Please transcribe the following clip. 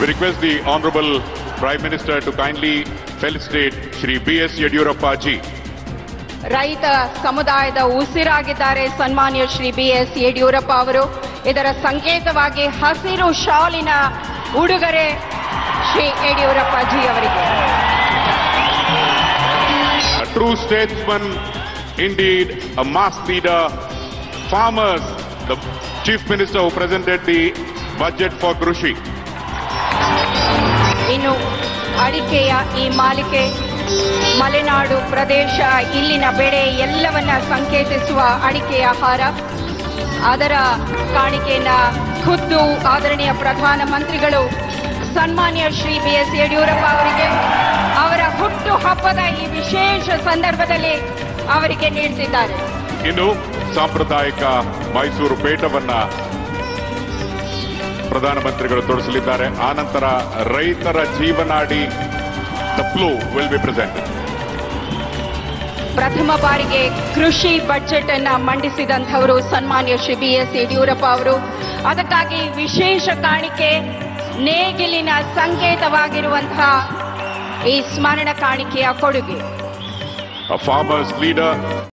We request the Honorable Prime Minister to kindly felicitate Shri B.S. Yediyurappa ji. ರೈತ ಸಮುದಾಯದ ಉಸಿರಾಗಿದ್ದಾರೆ ಸನ್ಮಾನ್ಯ Shri B S Yediyurappa ಅವರು ಇದರ ಸಂಕೇತವಾಗಿ ಹಸಿರು ಶಾಲಿನ ಉಡುಗೊರೆ ಶ್ರೀ ಯಡಿಯೂರಪ್ಪ ಜಿ ಅವರಿಗೆ A true statesman, indeed a mass leader. Farmers, the Chief Minister who presented the budget for Krushi. ಇನ್ನು ಅಡಿಕೆಯ ಈ ಮಾಲಿಕೆ ಮಲೆನಾಡು ಪ್ರದೇಶ ಇಲ್ಲಿನ ಬೆಳೆ ಎಲ್ಲವನ್ನ ಸಂಕೇತಿಸುವ ಅಡಿಕೆಯ ಹಾರ ಅದರ ಕಾಣಿಕೆಯನ್ನ ಖುದ್ದು ಆದರಣೀಯ ಪ್ರಧಾನಮಂತ್ರಿಗಳು ಸನ್ಮಾನ್ಯ ಶ್ರೀ ಬಿ ಎಸ್ ಯಡಿಯೂರಪ್ಪ ಅವರಿಗೆ ಅವರ ಹುಟ್ಟು ಹಬ್ಬದ ಈ ವಿಶೇಷ ಸಂದರ್ಭದಲ್ಲಿ ಅವರಿಗೆ ನೀಡುತ್ತಿದ್ದಾರೆ ಇನ್ನು ಸಾಂಪ್ರದಾಯಿಕ ಮೈಸೂರು ಪೇಟವನ್ನ ಪ್ರಧಾನಮಂತ್ರಿಗಳು ತೊಡಸಲಿದ್ದಾರೆ ಆನಂತರ ರೈತರ ಜೀವನಾಡಿ the flu will be presented ಪ್ರಥಮ ಬಾರಿಗೆ ಕೃಷಿ ಬಜೆಟ್ ಅನ್ನ ಮಂಡಿಸಿದಂಥವರು ಸನ್ಮಾನ್ಯ ಶ್ರೀ ಬಿ ಎಸ್ ಯಡಿಯೂರಪ್ಪ ಅವರು ಅದಕ್ಕಾಗಿ ವಿಶೇಷ ಕಾಣಿಕೆ ನೇಗಿಲಿನ ಸಂಕೇತವಾಗಿರುವಂತಹ ಈ ಸ್ಮರಣ ಕಾಣಿಕೆಯ ಕೊಡುಗೆ A farmer's leader